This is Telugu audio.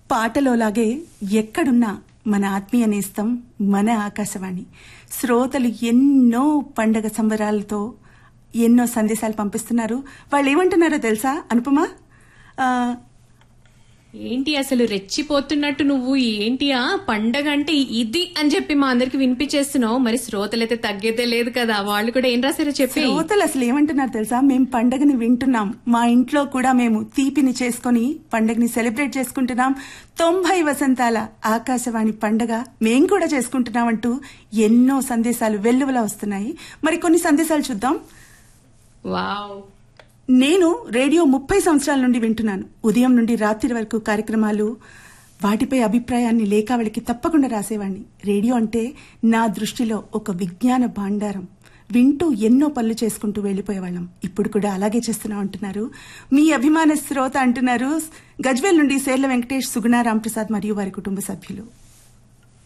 పాటలోలాగే ఎక్కడున్నా మన ఆత్మీయ నేస్తం మన ఆకాశవాణి శ్రోతలు ఎన్నో పండగ సంబరాలతో ఎన్నో సందేశాలు పంపిస్తున్నారు వాళ్ళు ఏమంటున్నారో తెలుసా అనుపమ ఆ, ఏంటి అసలు రెచ్చిపోతున్నట్టు నువ్వు ఏంటి ఆ పండగ అంటే ఇది అని చెప్పి మా అందరికి వినిపించేస్తున్నావు మరి శ్రోతలైతే తగ్గేదే లేదు కదా వాళ్ళు కూడా ఏం రాశారో చెప్పి శ్రోతలు అసలు ఏమంటున్నారు తెలుసా మేము పండగని వింటున్నాం మా ఇంట్లో కూడా మేము తీపిని చేసుకొని పండగని సెలబ్రేట్ చేసుకుంటున్నాం తొంభై వసంతాల ఆకాశవాణి పండగ మేం కూడా చేసుకుంటున్నాం అంటూ ఎన్నో సందేశాలు వెల్లువలా వస్తున్నాయి మరి కొన్ని సందేశాలు చూద్దాం వావ్ నేను రేడియో ముప్పై సంవత్సరాల నుండి వింటున్నాను ఉదయం నుండి రాత్రి వరకు కార్యక్రమాలు వాటిపై అభిప్రాయాన్ని లేఖావళికి తప్పకుండా రాసేవాణ్ణి రేడియో అంటే నా దృష్టిలో ఒక విజ్ఞాన భాండారం వింటూ ఎన్నో పనులు చేసుకుంటూ వెళ్లిపోయేవాళ్ళం ఇప్పుడు కూడా అలాగే చేస్తున్నాం అంటున్నారు మీ అభిమాన శ్రోత అంటున్నారు గజ్వేల్ నుండి సేర్ల వెంకటేష్ సుగుణ రాంప్రసాద్ మరియు వారి కుటుంబ సభ్యులు